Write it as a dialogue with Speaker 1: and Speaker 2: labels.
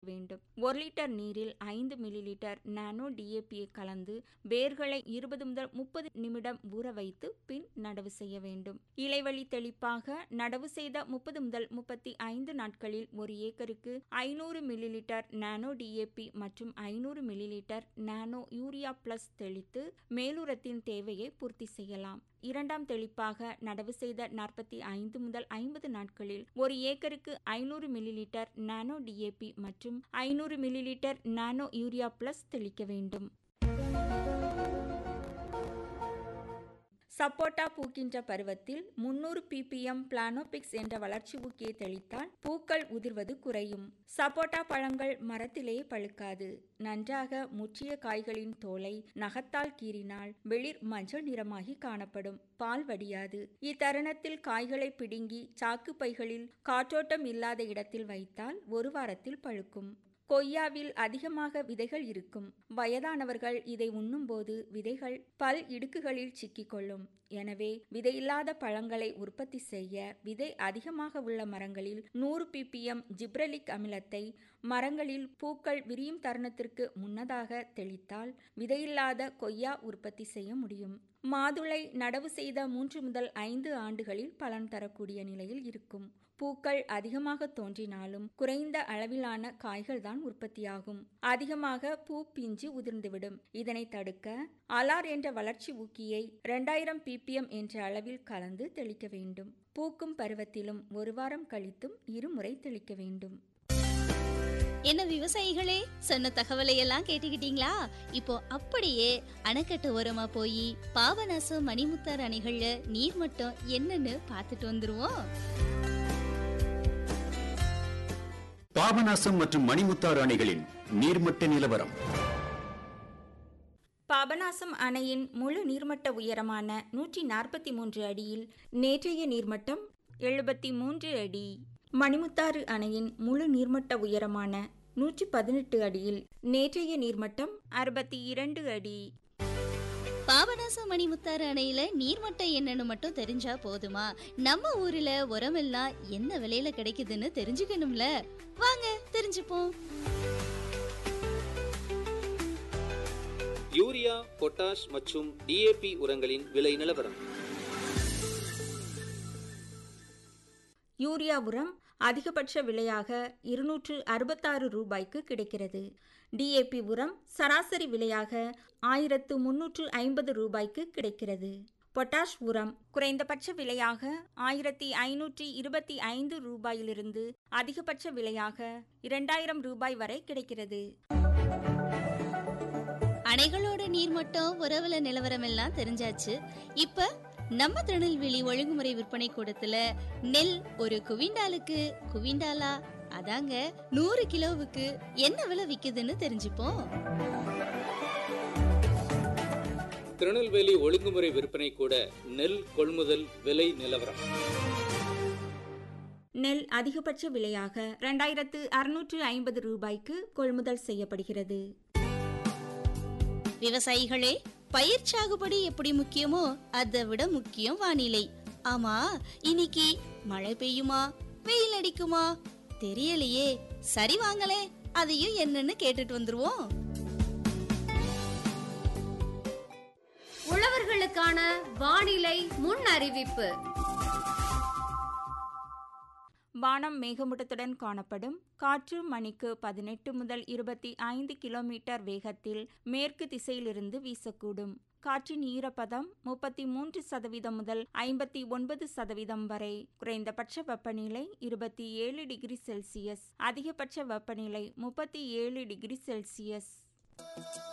Speaker 1: வேண்டும் ஒரு லிட்டர் நீரில் ஐந்து மில்லி லிட்டர் நானோ டிஏபியை கலந்து வேர்களை இருபது முதல் முப்பது நிமிடம் ஊற வைத்து பின் நடவு செய்ய வேண்டும் இலைவழி தெளிப்பாக நடவு செய்த முப்பது முதல் முப்பத்தி ஐந்து நாட்களில் ஒரு ஏக்கருக்கு ஐநூறு மில்லி லிட்டர் நானோ டிஏபி மற்றும் ஐநூறு millilitre nano urea plus தெளித்து மேலுரத்தின் தேவையை பூர்த்தி செய்யலாம் இரண்டாம் தெளிப்பாக நடவு செய்த நாற்பத்தி ஐந்து முதல் ஐம்பது நாட்களில் ஒரு ஏக்கருக்கு ஐநூறு மில்லி லிட்டர் நானோ டிஏபி மற்றும் ஐநூறு millilitre nano urea plus தெளிக்க வேண்டும் சப்போட்டா பூக்கின்ற பருவத்தில் முன்னூறு பிபிஎம் பிளானோபிக்ஸ் என்ற வளர்ச்சி ஊக்கியை தெளித்தால் பூக்கள் உதிர்வது குறையும் சப்போட்டா பழங்கள் மரத்திலேயே பழுக்காது நன்றாக முற்றிய காய்களின் தோலை நகத்தால் கீறினால் வெளிர் மஞ்சள் நிறமாகி காணப்படும் பால் வடியாது இத்தருணத்தில் காய்களை பிடுங்கி சாக்கு பைகளில் காற்றோட்டம் இல்லாத இடத்தில் வைத்தால் ஒரு வாரத்தில் பழுக்கும் கொய்யாவில் அதிகமாக விதைகள் இருக்கும் வயதானவர்கள் இதை உண்ணும்போது விதைகள் பல் இடுக்குகளில் சிக்கிக்கொள்ளும் எனவே விதையில்லாத பழங்களை உற்பத்தி செய்ய விதை அதிகமாக உள்ள மரங்களில் நூறு பிபிஎம் ஜிப்ரலிக் அமிலத்தை மரங்களில் பூக்கள் விரியும் தருணத்திற்கு முன்னதாக தெளித்தால் விதையில்லாத கொய்யா உற்பத்தி செய்ய முடியும் மாதுளை நடவு செய்த மூன்று முதல் ஐந்து ஆண்டுகளில் பலன் தரக்கூடிய நிலையில் இருக்கும் பூக்கள் அதிகமாக தோன்றினாலும் குறைந்த அளவிலான காய்கள் தான் உற்பத்தியாகும் அதிகமாக பூ பிஞ்சு உதிர்ந்துவிடும் இதனை தடுக்க அலார் என்ற வளர்ச்சி ஊக்கியை இரண்டாயிரம் பிபிஎம் என்ற அளவில் கலந்து தெளிக்க வேண்டும் பூக்கும் பருவத்திலும் ஒரு வாரம் கழித்தும் இருமுறை தெளிக்க வேண்டும்
Speaker 2: என்ன விவசாயிகளே சொன்ன தகவலை எல்லாம் கேட்டுக்கிட்டீங்களா இப்போ அப்படியே அணைக்கட்டு ஓரமா போய் பாபநாசம் மணிமுத்தார் அணைகள்ல நீர் மட்டம் என்னன்னு பார்த்துட்டு வந்துருவோம்
Speaker 3: பாபநாசம் மற்றும் மணிமுத்தாறு அணைகளின் நீர்மட்ட நிலவரம்
Speaker 1: பாபநாசம் அணையின் முழு நீர்மட்ட உயரமான நூற்றி நாற்பத்தி மூன்று அடியில் நேற்றைய நீர்மட்டம் எழுபத்தி மூன்று அடி மணிமுத்தாறு அணையின் முழு நீர்மட்ட உயரமான நூற்றி பதினெட்டு அடியில் நேற்றைய நீர்மட்டம் அறுபத்தி இரண்டு அடி
Speaker 2: பாபநாசம் மணிமுத்தாறு அணையில நீர்மட்டம் என்னன்னு மட்டும் தெரிஞ்சா போதுமா நம்ம ஊர்ல உரமெல்லாம் என்ன விலையில கிடைக்குதுன்னு தெரிஞ்சுக்கணும்ல வாங்க தெரிஞ்சுப்போம்
Speaker 4: யூரியா பொட்டாஷ் மற்றும் டிஏபி உரங்களின் விலை நிலவரம்
Speaker 1: யூரியா உரம் அதிகபட்ச விலையாக இருநூற்று அறுபத்தாறு ரூபாய்க்கு கிடைக்கிறது டிஏபி உரம் சராசரி விலையாக ஆயிரத்து முன்னூற்று ஐம்பது ரூபாய்க்கு கிடைக்கிறது பொட்டாஷ் உரம் குறைந்தபட்ச விலையாக ஆயிரத்தி ஐநூற்றி இருபத்தி ஐந்து ரூபாயிலிருந்து அதிகபட்ச விலையாக இரண்டாயிரம் ரூபாய் வரை கிடைக்கிறது
Speaker 2: அணைகளோட நீர்மட்டம் உறவுல நிலவரம் எல்லாம் தெரிஞ்சாச்சு இப்ப நம்ம திருநெல்வேலி ஒழுங்குமுறை விற்பனை கூடத்துல நெல் ஒரு குவிண்டாலுக்கு குவிண்டாலா அதாங்க நூறு கிலோவுக்கு என்ன விலை விக்குதுன்னு தெரிஞ்சுப்போம்
Speaker 4: திருநெல்வேலி ஒழுங்குமுறை விற்பனை கூட நெல் கொள்முதல் விலை நிலவரம்
Speaker 1: நெல் அதிகபட்ச விலையாக இரண்டாயிரத்து அறுநூற்று ஐம்பது ரூபாய்க்கு கொள்முதல் செய்யப்படுகிறது
Speaker 2: விவசாயிகளே பயிர் சாகுபடி எப்படி முக்கியமோ அதை விட முக்கியம் வானிலை ஆமா இன்னைக்கு மழை பெய்யுமா வெயில் அடிக்குமா தெரியலையே சரி வாங்களே அதையும் என்னன்னு கேட்டுட்டு வந்துருவோம்
Speaker 5: உழவர்களுக்கான வானிலை முன் அறிவிப்பு
Speaker 1: வானம் மேகமூட்டத்துடன் காணப்படும் காற்று மணிக்கு பதினெட்டு முதல் இருபத்தி ஐந்து கிலோமீட்டர் வேகத்தில் மேற்கு திசையிலிருந்து வீசக்கூடும் காற்றின் ஈரப்பதம் முப்பத்தி மூன்று சதவீதம் முதல் ஐம்பத்தி ஒன்பது சதவீதம் வரை குறைந்தபட்ச வெப்பநிலை இருபத்தி ஏழு டிகிரி செல்சியஸ் அதிகபட்ச வெப்பநிலை முப்பத்தி ஏழு டிகிரி செல்சியஸ்